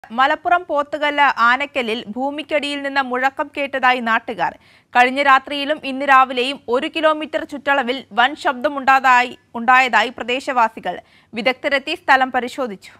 മലപ്പുറം പോത്തുകല്ല് ആനക്കലിൽ ഭൂമിക്കടിയിൽ നിന്ന് മുഴക്കം കേട്ടതായി നാട്ടുകാർ കഴിഞ്ഞ രാത്രിയിലും ഇന്ന് രാവിലെയും ഒരു കിലോമീറ്റർ ചുറ്റളവിൽ വൻ ശബ്ദമുണ്ടായതായി ഉണ്ടായതായി പ്രദേശവാസികൾ വിദഗ്ധരെത്തി സ്ഥലം പരിശോധിച്ചു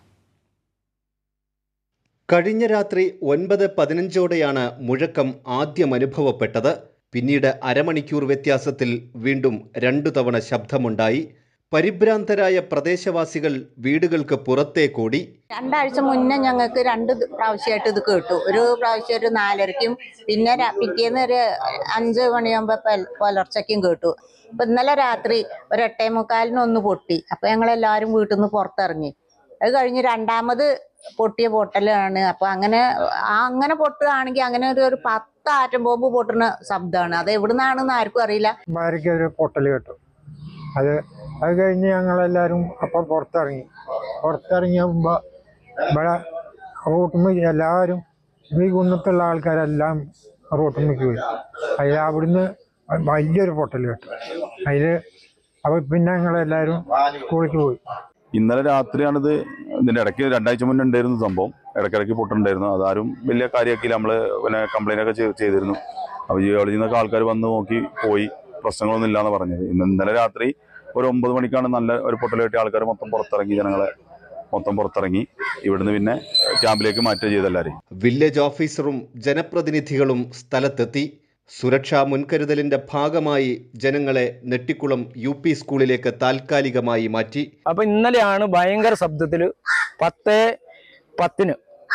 കഴിഞ്ഞ രാത്രി ഒൻപത് പതിനഞ്ചോടെയാണ് മുഴക്കം ആദ്യം അനുഭവപ്പെട്ടത് പിന്നീട് അരമണിക്കൂർ വ്യത്യാസത്തിൽ വീണ്ടും രണ്ടു തവണ ശബ്ദമുണ്ടായി പരിഭ്രാന്തരായ പ്രദേശവാസികൾ വീടുകൾക്ക് പുറത്തേക്കോടി രണ്ടാഴ്ച മുന്നേ ഞങ്ങൾക്ക് രണ്ട് ഇത് പ്രാവശ്യമായിട്ട് ഇത് കേട്ടു ഒരു പ്രാവശ്യം ഒരു നാലരയ്ക്കും പിന്നെ ര- പിറ്റേന്ന് ഒരു അഞ്ച് മണിയാകുമ്പോ പൽ- പുലർച്ചയ്ക്കും കേട്ടു അപ്പൊ ഇന്നലെ രാത്രി ഒരു എട്ടേ മുക്കാലിന് ഒന്ന് പൊട്ടി അപ്പൊ ഞങ്ങൾ എല്ലാവരും വീട്ടിൽ നിന്ന് പുറത്തിറങ്ങി അത് കഴിഞ്ഞ് രണ്ടാമത് പൊട്ടിയ പൊട്ടലാണ് അപ്പൊ അങ്ങനെ ആ അങ്ങനെ പൊട്ടുകയാണെങ്കിൽ അങ്ങനെ ഒരു ഒരു പത്ത് ആറ്റം ബോംബ് പൊട്ടുന്ന ശബ്ദമാണ് അത് എവിടുന്നാണെന്ന് ആർക്കും അറിയില്ല ഭാര്യയ്ക്ക് ഒരു പൊട്ടൽ കേട്ടു അത് അത് കഴിഞ്ഞ് ഞങ്ങളെല്ലാവരും അപ്പം പുറത്തിറങ്ങി പുറത്തിറങ്ങിയപ്പോൾ ഇവിടെ റോട്ടുമ്മ എല്ലാവരും ഈ കുന്നത്തുള്ള ആൾക്കാരെല്ലാം റോട്ടുമ്മയ്ക്ക് പോയി അതിൽ അവിടുന്ന് വലിയൊരു പൊട്ടൽ കേട്ടു അതിൽ അപ്പോൾ പിന്നെ ഞങ്ങളെല്ലാവരും സ്കൂളിലേക്ക് പോയി ഇന്നലെ രാത്രിയാണിത് ഇതിന്റെ ഇടയ്ക്ക് രണ്ടാഴ്ച മുന്നേ ഉണ്ടായിരുന്നു സംഭവം ഇടയ്ക്കിടയ്ക്ക് പൊട്ടുണ്ടായിരുന്നു അതാരും വലിയ കാര്യമാക്കിയില്ല നമ്മൾ പിന്നെ കംപ്ലൈന്റ് ഒക്കെ ചെയ്- ചെയ്തിരുന്നു അപ്പോൾ ജിയോളജിയിൽ നിന്നൊക്കെ ആൾക്കാർ വന്ന് നോക്കി പോയി പ്രശ്നങ്ങളൊന്നും ഇല്ലാന്ന് പറഞ്ഞത് ഇന്ന് ഇന്നലെ രാത്രി ഒരു ഒമ്പത് മണിക്കാണ് നല്ല ഒരു പൊട്ടൽ കെട്ടിയ ആൾക്കാർ മൊത്തം പുറത്തിറങ്ങി ജനങ്ങളെ മൊത്തം പുറത്തിറങ്ങി ഇവിടുന്ന് പിന്നെ ക്യാമ്പിലേക്ക് മാറ്റുക ചെയ്തെല്ലാവരെയും വില്ലേജ് ഓഫീസറും ജനപ്രതിനിധികളും സ്ഥലത്തെത്തി സുരക്ഷാ മുൻകരുതലിന്റെ ഭാഗമായി ജനങ്ങളെ നെട്ടിക്കുളം യു പി സ്കൂളിലേക്ക് താൽക്കാലികമായി മാറ്റി അപ്പൊ ഇന്നലെയാണ് ഭയങ്കര ശബ്ദത്തിൽ പത്ത് പത്തിന്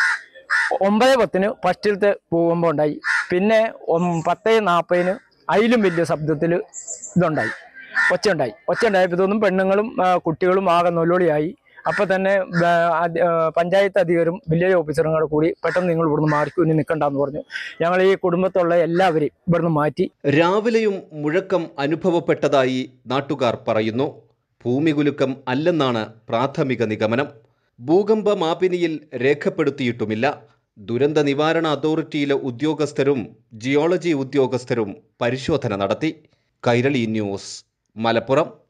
ഒമ്പത് പത്തിന് ഫസ്റ്റിലത്തെ ഭൂകമ്പം ഉണ്ടായി പിന്നെ ഒം- പത്ത് നാൽപ്പതിന് അതിലും വലിയ ശബ്ദത്തിൽ ഇതുണ്ടായി ഒച്ച ഉണ്ടായി ഒച്ച ഉണ്ടായപ്പോൾ ഇതൊന്നും പെണ്ണുങ്ങളും ആ, കുട്ടികളും ആകെ നൊല്ലോളിയായി അപ്പൊ തന്നെ ആ, അധി- ആ, പഞ്ചായത്ത് അധികരും വില്ലേജ് ഓഫീസറും കൂടെ കൂടി പെട്ടെന്ന് നിങ്ങൾ ഇവിടുന്ന് മാറിക്കൂ ഇനി നിൽക്കണ്ടെന്ന് പറഞ്ഞു ഞങ്ങൾ ഈ കുടുംബത്തുള്ള എല്ലാവരെയും ഇവിടുന്ന് മാറ്റി രാവിലെയും മുഴക്കം അനുഭവപ്പെട്ടതായി നാട്ടുകാർ പറയുന്നു ഭൂമികുലുക്കം അല്ലെന്നാണ് പ്രാഥമിക നിഗമനം ഭൂകമ്പ മാപിനിയിൽ രേഖപ്പെടുത്തിയിട്ടുമില്ല ദുരന്ത നിവാരണ അതോറിറ്റിയിലെ ഉദ്യോഗസ്ഥരും ജിയോളജി ഉദ്യോഗസ്ഥരും പരിശോധന നടത്തി കൈരളി ന്യൂസ് മലപ്പുറം